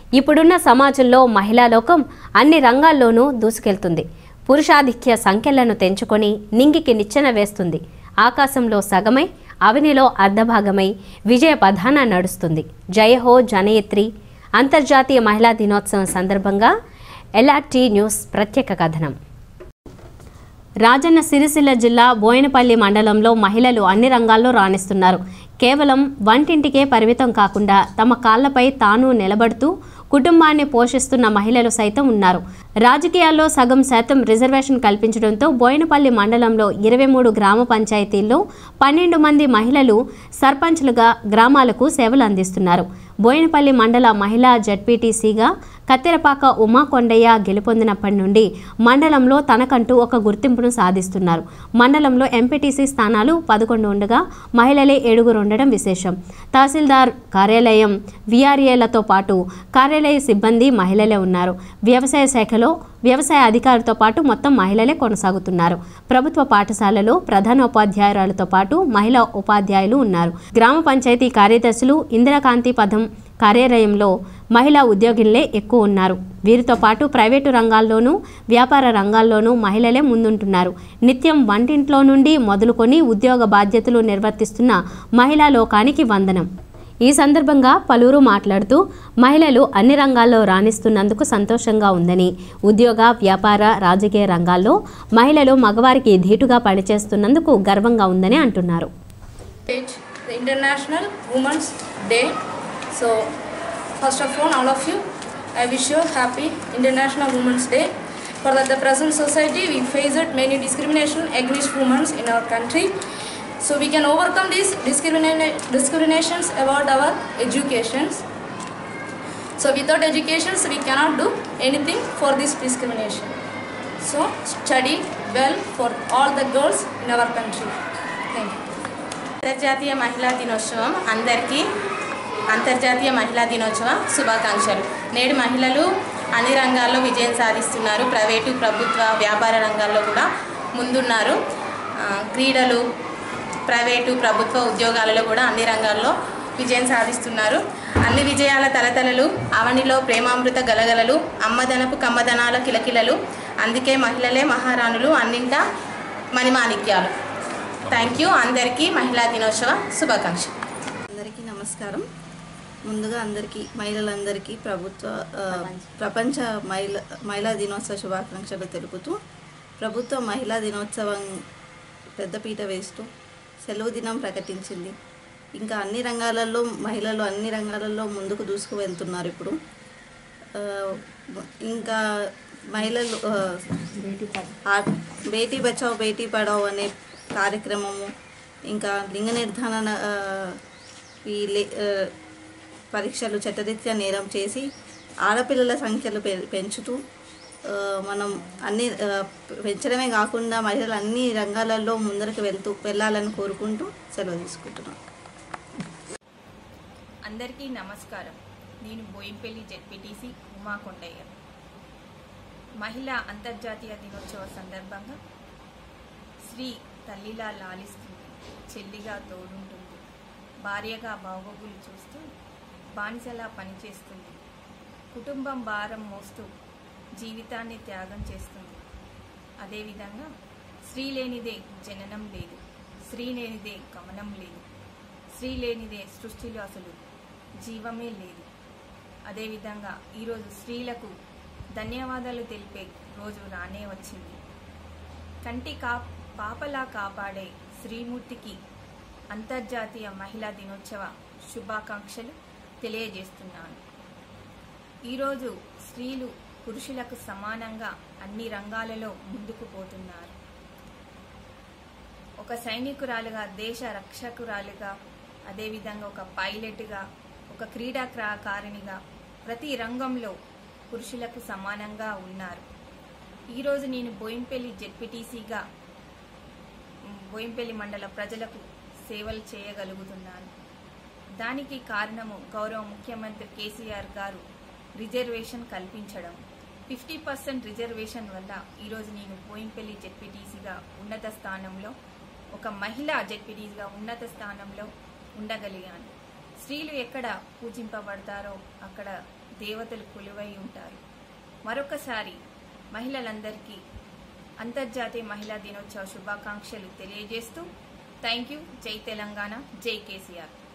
ఇప్పుడున్న సమాజంలో మహిళా లోకం అన్ని రంగాల్లోనూ దూసుకెళ్తుంది పురుషాధిక్య సంఖ్యలను తెంచుకొని నింగికి నిచ్చెన వేస్తుంది ఆకాశంలో సగమై అవనిలో అర్ధభాగమై విజయ పధాన నడుస్తుంది జయహో జనయత్రి అంతర్జాతీయ మహిళా దినోత్సవం సందర్భంగా ఎల్ఆర్టీ న్యూస్ ప్రత్యేక కథనం రాజన్న సిరిసిల్ల జిల్లా బోయినపల్లి మండలంలో మహిళలు అన్ని రంగాల్లో రాణిస్తున్నారు కేవలం వంటింటికే పరిమితం కాకుండా తమ కాళ్లపై తాను నిలబడుతూ కుటుంబాన్ని పోషిస్తున్న మహిళలు సైతం ఉన్నారు రాజకీయాల్లో సగం శాతం రిజర్వేషన్ కల్పించడంతో బోయినపల్లి మండలంలో ఇరవై మూడు గ్రామ పంచాయతీల్లో పన్నెండు మంది మహిళలు సర్పంచ్లుగా గ్రామాలకు సేవలు అందిస్తున్నారు బోయినపల్లి మండల మహిళా జడ్పీటీసీగా కత్తెరపాక ఉమా కొండయ్య గెలుపొందినప్పటి నుండి మండలంలో తనకంటూ ఒక గుర్తింపును సాధిస్తున్నారు మండలంలో ఎంపీటీసీ స్థానాలు పదకొండు ఉండగా మహిళలే ఏడుగురు ఉండడం విశేషం తహసీల్దార్ కార్యాలయం విఆర్ఏలతో పాటు కార్యాలయ సిబ్బంది మహిళలే ఉన్నారు వ్యవసాయ శాఖలో వ్యవసాయ అధికారులతో పాటు మొత్తం మహిళలే కొనసాగుతున్నారు ప్రభుత్వ పాఠశాలలో ప్రధానోపాధ్యాయురాలతో పాటు మహిళా ఉపాధ్యాయులు ఉన్నారు గ్రామ పంచాయతీ కార్యదర్శులు ఇందిరాకాంతి పథం కార్యాలయంలో మహిళా ఉద్యోగులే ఎక్కువ ఉన్నారు వీరితో పాటు ప్రైవేటు రంగాల్లోనూ వ్యాపార రంగాల్లోనూ మహిళలే ముందుంటున్నారు నిత్యం వంటింట్లో నుండి మొదలుకొని ఉద్యోగ బాధ్యతలు నిర్వర్తిస్తున్న మహిళా లోకానికి వందనం ఈ సందర్భంగా పలువురు మాట్లాడుతూ మహిళలు అన్ని రంగాల్లో రాణిస్తున్నందుకు సంతోషంగా ఉందని ఉద్యోగ వ్యాపార రాజకీయ రంగాల్లో మహిళలు మగవారికి ధీటుగా పనిచేస్తున్నందుకు గర్వంగా ఉందని అంటున్నారు It's the International Women's Day. So, first of all, all of you, I wish you happy International Women's Day. For that, the present society, we faced many discrimination against women in our country. So we can overcome these discrimina- discriminations about our educations. So without educations, we cannot do anything for this discrimination. So study well for all the girls in our country. Thank you. అంతర్జాతీయ మహిళా దినోత్సవం అందరికీ అంతర్జాతీయ మహిళా దినోత్సవ శుభాకాంక్షలు నేడు మహిళలు అన్ని రంగాల్లో విజయం సాధిస్తున్నారు ప్రైవేటు ప్రభుత్వ వ్యాపార రంగాల్లో కూడా ముందున్నారు ఆ, క్రీడలు ప్రైవేటు ప్రభుత్వ ఉద్యోగాలలో కూడా అన్ని రంగాల్లో విజయం సాధిస్తున్నారు అన్ని విజయాల తలతలలు అవనిలో ప్రేమామృత గలగలలు అమ్మదనపు కమ్మదనాల కిలకిలలు అందుకే మహిళలే మహారాణులు అన్నింటా మణిమాణిక్యాలు థ్యాంక్ యూ అందరికీ మహిళా దినోత్సవ శుభాకాంక్షలు అందరికీ నమస్కారం ముందుగా అందరికీ మహిళలందరికీ ప్రభుత్వ ఆ, ప్రపంచ మహిళ మహిళా దినోత్సవ శుభాకాంక్షలు తెలుపుతూ ప్రభుత్వ మహిళా దినోత్సవం పెద్దపీట వేస్తూ సెలవు దినం ప్రకటించింది ఇంకా అన్ని రంగాలలో మహిళలు అన్ని రంగాలలో ముందుకు దూసుకు వెళ్తున్నారు ఇప్పుడు ఆ, ఇంకా మహిళలు ఆ, ఆ- బేటీ బచావ్ బేటీ పడావ్ అనే కార్యక్రమము ఇంకా లింగ నిర్ధారణ ఆ, ఈ లే- ఆ, పరీక్షలు చట్టరీత్యా నేరం చేసి ఆడపిల్లల సంఖ్యలు పె- పెంచుతూ ఆ, మనం అన్ని ఆ, పెంచడమే కాకుండా మహిళలు అన్ని రంగాలలో ముందరకు వెళ్తూ వెళ్ళాలని కోరుకుంటూ సెలవు తీసుకుంటున్నాం అందరికీ నమస్కారం నేను బోయింపల్లి జెడ్పీటీసీ ఉమా కొండయ్య మహిళా అంతర్జాతీయ దినోత్సవ సందర్భంగా స్త్రీ తల్లిలా లాలిస్తుంది చెల్లిగా తోడుంటుంది భార్యగా బాగోగులు చూస్తూ బానిసలా పనిచేస్తుంది కుటుంబం భారం మోస్తూ జీవితాన్ని త్యాగం చేస్తుంది అదేవిధంగా స్త్రీ లేనిదే జననం లేదు స్త్రీ లేనిదే గమనం లేదు స్త్రీ లేనిదే సృష్టిలో అసలు జీవమే లేదు అదేవిధంగా ఈరోజు స్త్రీలకు ధన్యవాదాలు తెలిపే రోజు రానే వచ్చింది కంటి కా పాపలా కాపాడే శ్రీమూర్తికి అంతర్జాతీయ మహిళా దినోత్సవ శుభాకాంక్షలు తెలియజేస్తున్నాను ఈరోజు స్త్రీలు పురుషులకు సమానంగా అన్ని రంగాలలో ముందుకు పోతున్నారు ఒక సైనికురాలుగా దేశ రక్షకురాలుగా అదేవిధంగా ఒక పైలట్గా ఒక క్రీడాకారిణిగా ప్రతి రంగంలో పురుషులకు సమానంగా ఉన్నారు ఈరోజు నేను బోయింపల్లి జెడ్పీటీసీగా బోయింపల్లి మండల ప్రజలకు సేవలు చేయగలుగుతున్నాను దానికి కారణము గౌరవ ముఖ్యమంత్రి కేసీఆర్ గారు రిజర్వేషన్ కల్పించడం ఫిఫ్టీ పర్సెంట్ రిజర్వేషన్ వల్ల ఈరోజు నేను బోయింపల్లి జెడ్పీటీసీగా ఉన్నత స్థానంలో ఒక మహిళా జెడ్పీటీసీగా ఉన్నత స్థానంలో ఉండగలిగాను స్త్రీలు ఎక్కడ పూజింపబడతారో అక్కడ దేవతలు కొలువై ఉంటారు మరొకసారి మహిళలందరికీ అంతర్జాతీయ మహిళా దినోత్సవ శుభాకాంక్షలు తెలియజేస్తూ థ్యాంక్ యూ జై తెలంగాణ జై కేసీఆర్